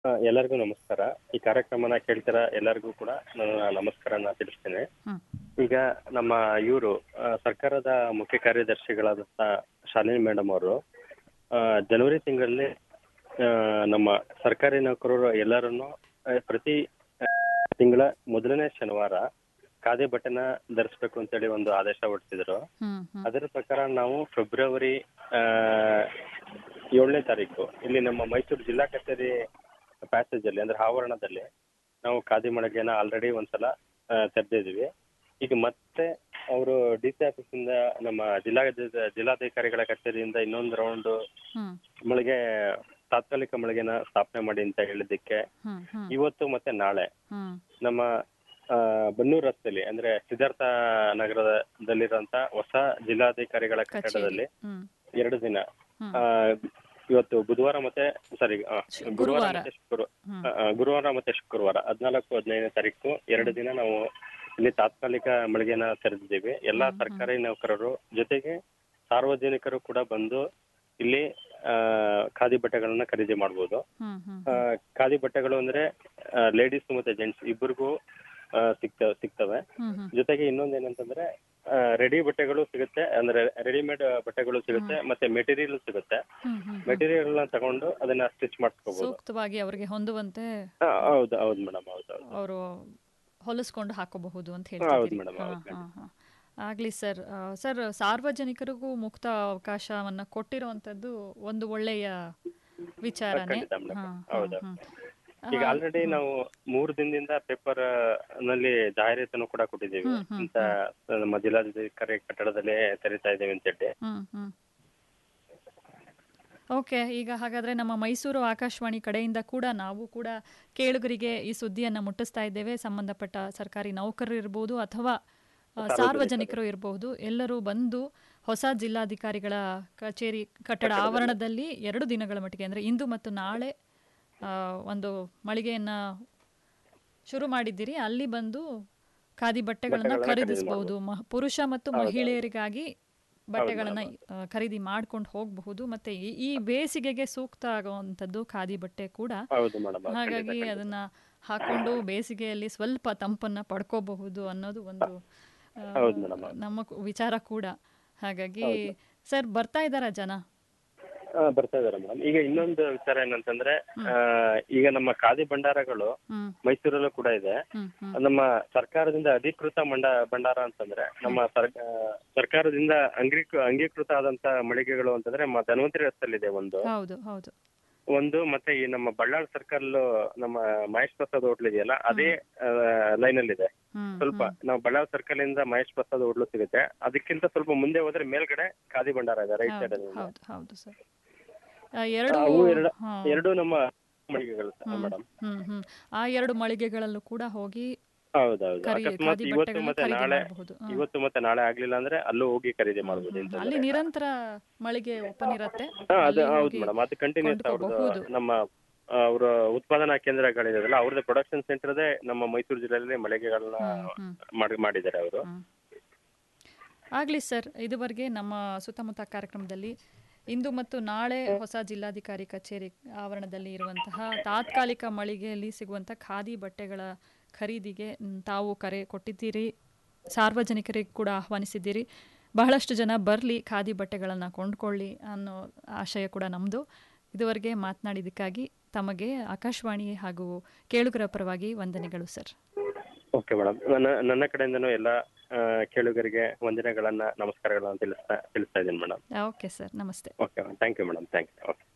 ಆ, ಎಲ್ಲರಿಗೂ ನಮಸ್ಕಾರ ಈ ಕಾರ್ಯಕ್ರಮನ ಕೇಳ್ತಿರ ಎಲ್ಲರಿಗೂ ಕೂಡ ನನ್ನ ನಮಸ್ಕಾರನ ತಿಳಿಸ್ತೇನೆ ಹ್ಮ್. ಈಗ ನಮ್ಮ ಇವರು ಸರ್ಕಾರದ ಮುಖ್ಯ ಕಾರ್ಯದರ್ಶಿಗಳಾದಂಥ ಶಾಲಿನಿ ಮೇಡಮ್ ಅವರು ಆ, ಜನವರಿ ತಿಂಗಳಲ್ಲಿ ಆ, ನಮ್ಮ ಸರ್ಕಾರಿ ನೌಕರರು ಎಲ್ಲರನ್ನು ಆ, ಪ್ರತಿ ಆ, ತಿಂಗಳ ಮೊದಲನೇ ಶನಿವಾರ ಖಾದಿ ಬಟ್ಟೆನ ಧರಿಸ್ಬೇಕು ಅಂತೇಳಿ ಒಂದು ಆದೇಶ ಹೊರಡಿಸಿದ್ರು ಹ್ಮ್ ಹ್ಮ್ ಅದರ ಪ್ರಕಾರ ನಾವು ಫೆಬ್ರವರಿ ಆ, ಏಳನೇ ತಾರೀಕು ಇಲ್ಲಿ ನಮ್ಮ ಮೈಸೂರು ಜಿಲ್ಲಾ ಕಚೇರಿ ಪ್ಯಾಸೇಜ್ ಅಲ್ಲಿ ಅಂದ್ರೆ ಆವರಣದಲ್ಲಿ ನಾವು ಖಾದಿ ಮಳಿಗೆನ ಆಲ್ರೆಡಿ ಒಂದ್ಸಲ ಆ, ತೆರೆದಿದ್ವಿ ಈಗ ಮತ್ತೆ ಅವರು ಡಿ ಸಿ ಆಫೀಸಿಂದ ನಮ್ಮ ಜಿಲ್ಲಾ ಜಿಲ್ಲಾಧಿಕಾರಿಗಳ ಕಚೇರಿಯಿಂದ ಇನ್ನೊಂದು ರೌಂಡ್ ಹ್ಮ್ ಮಳಿಗೆ ತಾತ್ಕಾಲಿಕ ಮಳಿಗೆನ ಸ್ಥಾಪನೆ ಮಾಡಿ ಅಂತ ಹೇಳಿದ್ದಕ್ಕೆ ಹ್ಮ್ ಹ್ಮ್ ಇವತ್ತು ಮತ್ತೆ ನಾಳೆ ಹ್ಮ್ ನಮ್ಮ ಆ, ಬನ್ನೂರು ರಸ್ತೆಯಲ್ಲಿ ಅಂದ್ರೆ ಸಿದ್ಧಾರ್ಥ ನಗರದಲ್ಲಿರುವಂತ ಹೊಸ ಜಿಲ್ಲಾಧಿಕಾರಿಗಳ ಕಚೇರಿ ಕಟ್ಟಡದಲ್ಲಿ ಹ್ಮ್ ಎರಡು ದಿನ ಹ್ಮ್ ಆ, ಇವತ್ತು ಬುಧವಾರ ಮತ್ತೆ ಸಾರಿ ಶು- ಗುರುವಾರ ಗುರುವಾರ. ಮತ್ತೆ ಶುಕ್ರವಾರ ಹ್ಮ್ ಆ, ಆ, ಗುರುವಾರ ಮತ್ತೆ ಶುಕ್ರವಾರ ಹದಿನಾಲ್ಕು ಹದಿನೈದನೇ ತಾರೀಕು ಎರಡು ದಿನ ನಾವು ಇಲ್ಲಿ ತಾತ್ಕಾಲಿಕ ಮಳಿಗೆನ ತೆರೆದಿದ್ದೀವಿ ಎಲ್ಲಾ ಹ್ಮ್, ಹ್ಮ್. ಸರ್ಕಾರಿ ನೌಕರರು ಜೊತೆಗೆ ಸಾರ್ವಜನಿಕರು ಕೂಡ ಬಂದು ಇಲ್ಲಿ ಆ, ಖಾದಿ ಬಟ್ಟೆಗಳನ್ನ ಖರೀದಿ ಮಾಡ್ಬೋದು ಹ್ಮ್ ಹ್ಮ್ ಆ, ಖಾದಿ ಬಟ್ಟೆಗಳು ಅಂದ್ರೆ ಲೇಡೀಸ್ ಮತ್ತೆ ಜೆಂಟ್ಸ್ ಇಬ್ಬರಿಗೂ ಸಿಗ್ತವೆ ಸಿಗ್ತವೆ ಹ್ಮ್ ಹ್ಮ್ ಜೊತೆಗೆ ಇನ್ನೊಂದ್ ಏನಂತಂದ್ರೆ ರೆಡಿ ಬಟ್ಟೆಗಳು ಸಿಗುತ್ತೆ ಅಂದ್ರೆ ರೆಡಿಮೇಡ್ ಬಟ್ಟೆಗಳು ಸಿಗುತ್ತೆ ಮತ್ತೆ ಮೆಟೀರಿಯಲ್ ಸಿಗುತ್ತೆ ಹ್ಮ್ ಹ್ಮ್ ಹ್ಮ್. ಮೆಟೀರಿಯಲ್ ನ ತಗೊಂಡು ಅದನ್ನ ಸ್ಟಿಚ್ ಮಾಡ್ಕೋಬಹುದು ಸೂಕ್ತವಾಗಿ ಅವರಿಗೆ ಹೊಂದುವಂತೆ ಹೌದು ಹೌದು ಮೇಡಮ್ ಹೌದು ಹೌದು ಅವರು ಹೊಲಿಸ್ಕೊಂಡು ಹಾಕೋಬಹುದು ಅಂತ ಹೌದು ಹೇಳ್ತಿದ್ದೀರಿ madam, ಹಾ, ಹೌದು ಹಾ, ಹಾ. ಆಗ್ಲಿ ಸರ್ ಆ, ಸರ್ ಸಾರ್ವಜನಿಕರಿಗೂ ಮುಕ್ತ ಅವಕಾಶವನ್ನ ಕೊಟ್ಟಿರುವಂತದ್ದು ಒಂದು ಒಳ್ಳೆಯ ವಿಚಾರನೇ ಖಂಡಿತ madam. ಹಾ, ಹಾ, ಹೌದು. ಹಾ. ಈಗ ಆ, ಆಲ್ರೆಡಿ ನಾವು ಮೂರು ದಿನದಿಂದ ಪೇಪರ್ ನಲ್ಲಿ ಜಾಹೀರಾತನ್ನು ಕೂಡ ಕೊಟ್ಟಿದ್ದೀವಿ ಹ್ಮ್, ಹ್ಮ್, ಇಂತ ನಮ್ಮ ಜಿಲ್ಲಾಧಿಕಾರಿ ಕಟ್ಟಡದಲ್ಲೇ ತೆರಿತಾ ಇದ್ದೇವೆ ಅಂತ ಹೇಳಿ ಹ್ಮ್ ಹ್ಮ್ ಓಕೆ ಈಗ ಹಾಗಾದ್ರೆ ನಮ್ಮ ಮೈಸೂರು ಆಕಾಶವಾಣಿ ಕಡೆಯಿಂದ ಕೂಡ ನಾವು ಕೂಡ ಕೇಳುಗರಿಗೆ ಈ ಸುದ್ದಿಯನ್ನು ಮುಟ್ಟಿಸ್ತಾ ಇದ್ದೇವೆ ಸಂಬಂಧಪಟ್ಟ ಸರ್ಕಾರಿ ನೌಕರರು ಇರ್ಬೋದು ಅಥವಾ ಆ, ಸಾರ್ವಜನಿಕರು ಇರಬಹುದು ಎಲ್ಲರೂ ಬಂದು ಹೊಸ ಜಿಲ್ಲಾಧಿಕಾರಿಗಳ ಕಚೇರಿ ಕಟ್ಟಡ ಆವರಣದಲ್ಲಿ ಎರಡು ದಿನಗಳ ಮಟ್ಟಿಗೆ ಅಂದರೆ ಇಂದು ಮತ್ತು ನಾಳೆ ಆ, ಒಂದು ಮಳಿಗೆಯನ್ನ ಶುರು ಮಾಡಿದ್ದೀರಿ ಅಲ್ಲಿ ಬಂದು ಖಾದಿ ಬಟ್ಟೆಗಳನ್ನ ಬಟ್ಟೆಗಳನ್ನ ಖರೀದಿ ಖರೀದಿಸಬಹುದು ಪುರುಷ ಮತ್ತು ಮಹಿಳೆಯರಿಗಾಗಿ ಬಟ್ಟೆಗಳನ್ನ ಆ, ಖರೀದಿ ಮಾಡ್ಕೊಂಡು ಹೋಗಬಹುದು ಮತ್ತೆ ಈ- ಈ ಬೇಸಿಗೆಗೆ ಸೂಕ್ತ ಆಗುವಂಥದ್ದು ಖಾದಿ ಬಟ್ಟೆ ಕೂಡ ಹೌದು ಮೇಡಮ್ ಹಾಗಾಗಿ ಅದನ್ನ ಹಾಕೊಂಡು ಬೇಸಿಗೆಯಲ್ಲಿ ಸ್ವಲ್ಪ ತಂಪನ್ನ ಪಡ್ಕೋಬಹುದು ಅನ್ನೋದು ಒಂದು ಆ, ಹೌದು madam. ನಮ್ಮ ಕು- ವಿಚಾರ ಕೂಡ ಹಾಗಾಗಿ ಸರ್ ಬರ್ತಾ ಇದ್ದಾರಾ ಜನ ಬರ್ತಾ ಇದಾರೆ ಮೇಡಮ್ ಈಗ ಇನ್ನೊಂದು ವಿಚಾರ ಏನಂತಂದ್ರೆ ಆ, ಈಗ ನಮ್ಮ ಖಾದಿ ಭಂಡಾರಗಳು ಹ್ಮ್ ಮೈಸೂರಲ್ಲೂ ಕೂಡ ಇದೆ ಹ್ಮ್ ಹ್ಮ್ ನಮ್ಮ ಸರ್ಕಾರದಿಂದ ಅಧಿಕೃತ ಮಂಡ ಭಂಡಾರ ಅಂತಂದ್ರೆ ನಮ್ಮ ಸರ್- ಆ, ಸರ್ಕಾರದಿಂದ ಅಂಗೀಕೃ ಅಂಗೀಕೃತ ಆದಂತ ಮಳಿಗೆಗಳು ಅಂತಂದ್ರೆ ನಮ್ಮ ಧನ್ವಂತರಿ ರಸ್ತೆಯಲ್ಲಿದೆ ಒಂದು ಹೌದು ಹೌದು ಒಂದು ಮತ್ತೆ ಈ ನಮ್ಮ ಬಳ್ಳಾರಿ ಸರ್ಕಲ್ ನಮ್ಮ ಮಹೇಶ್ ಪ್ರಸಾದ್ ಹೋಟ್ಲ್ ಇದೆಯಲ್ಲ ಅದೇ ಲೈನ್ ಅಲ್ಲಿ ಇದೆ ಹ್ಮ್ ಸ್ವಲ್ಪ ನಾವು ಬಳ್ಳಾರಿ ಸರ್ಕಲ್ ಇಂದ ಮಹೇಶ್ ಪ್ರಸಾದ್ ಹೋಟ್ಲು ಸಿಗುತ್ತೆ ಅದಕ್ಕಿಂತ ಸ್ವಲ್ಪ ಮುಂದೆ ಹೋದ್ರೆ ಮೇಲ್ಗಡೆ ಖಾದಿ ಭಂಡಾರ ಇದೆ ರೈಟ್ ಸೈಡ್ ಹೌದು ಅಲ್ಲಿ ಹೌದು ಹೌದು ಸರ್ ಆ, ಎರಡು ಅವು ಎರಡು ಹಾ. ಎರಡು ನಮ್ಮ ಮಳಿಗೆಗಳು ಮೇಡಮ್ ಹ್ಮ್ ಹ್ಮ್ ಆ ಎರಡು ಮಳಿಗೆಗಳಲ್ಲೂ ಕೂಡ ಹೋಗಿ ಹೌದೌದು ಖರೀ- ಅಕಸ್ಮಾತ್ ಖಾದಿ ಇವತ್ತು ಬಟ್ಟೆಗಳನ್ನ ಮತ್ತೆ ಖರೀದಿ ನಾಳೆ ಮಾಡಬಹುದು ಇವತ್ತು ಮತ್ತೆ ನಾಳೆ ಆಗ್ಲಿಲ್ಲ ಅಂದ್ರೆ ಅಲ್ಲೂ ಹೋಗಿ ಖರೀದಿ ಮಾಡ್ಬೋದು ಹ್ಮ್. ಅಂತ ಅಲ್ಲಿ ನಿರಂತರ ಮಳಿಗೆ ಓಪನ್ ಇರತ್ತೆ ಹಾ ಅದು ಅಲ್ಲಿ ಹೌದು ಹೋಗಿ ಮೇಡಮ್ ಅದು ಕಂಟಿನ್ಯೂಸ್ ಅವ್ರದ್ದು ಕೊಂಡ್ಕೋಬಹುದು. ನಮ್ಮ ಅವರ ಉತ್ಪಾದನಾ ಕೇಂದ್ರಗಳಿದಾವಲ್ಲ ಅವ್ರದ್ದು ಪ್ರೊಡಕ್ಷನ್ ಸೆಂಟರ್ದೇ ನಮ್ಮ ಮೈಸೂರು ಜಿಲ್ಲೆಯಲ್ಲಿ ಮಳಿಗೆಗಳನ್ನ ಹ್ಮ್, ಹ್ಮ್. ಮಾಡಿ ಮಾಡಿದ್ದಾರೆ ಅವರು ಹ್ಮ್. ಆಗ್ಲಿ ಸರ್ ಇದುವರೆಗೆ ನಮ್ಮ ಸುತ್ತಮುತ್ತ ಕಾರ್ಯಕ್ರಮದಲ್ಲಿ ಇಂದು ಮತ್ತು ನಾಳೆ ಹೊಸ ಜಿಲ್ಲಾಧಿಕಾರಿ ಕಚೇರಿ ಆವರಣದಲ್ಲಿ ಇರುವಂತಹ ತಾತ್ಕಾಲಿಕ ಮಳಿಗೆಯಲ್ಲಿ ಸಿಗುವಂಥ ಖಾದಿ ಬಟ್ಟೆಗಳ ಖರೀದಿಗೆ ಮ್, ತಾವು ಕರೆ ಕೊಟ್ಟಿದ್ದೀರಿ ಸಾರ್ವಜನಿಕರಿಗೆ ಕೂಡ ಆಹ್ವಾನಿಸಿದ್ದೀರಿ ಬಹಳಷ್ಟು ಜನ ಬರಲಿ ಖಾದಿ ಬಟ್ಟೆಗಳನ್ನು ಕೊಂಡ್ಕೊಳ್ಳಿ ಅನ್ನೋ ಆಶಯ ಕೂಡ ನಮ್ಮದು ಇದುವರೆಗೆ ಮಾತನಾಡಿದ್ದಕ್ಕಾಗಿ ತಮಗೆ ಆಕಾಶವಾಣಿ ಹಾಗೂ ಕೇಳುಗರ ಪರವಾಗಿ ವಂದನೆಗಳು ಸರ್ ಓಕೆ ಮೇಡಮ್ ನನ್ನ ನನ್ನ ಕಡೆಯಿಂದನೂ ಎಲ್ಲ ಆ, ಕೇಳುಗರಿಗೆ ವಂದನೆಗಳನ್ನ ನಮಸ್ಕಾರಗಳನ್ನ ತಿಳಿಸ್ತಾ ತಿಳಿಸ್ತಾ ಇದ್ದೀನಿ ಮೇಡಮ್ ಓಕೆ ಸರ್ ನಮಸ್ತೆ okay thank you madam thank you okay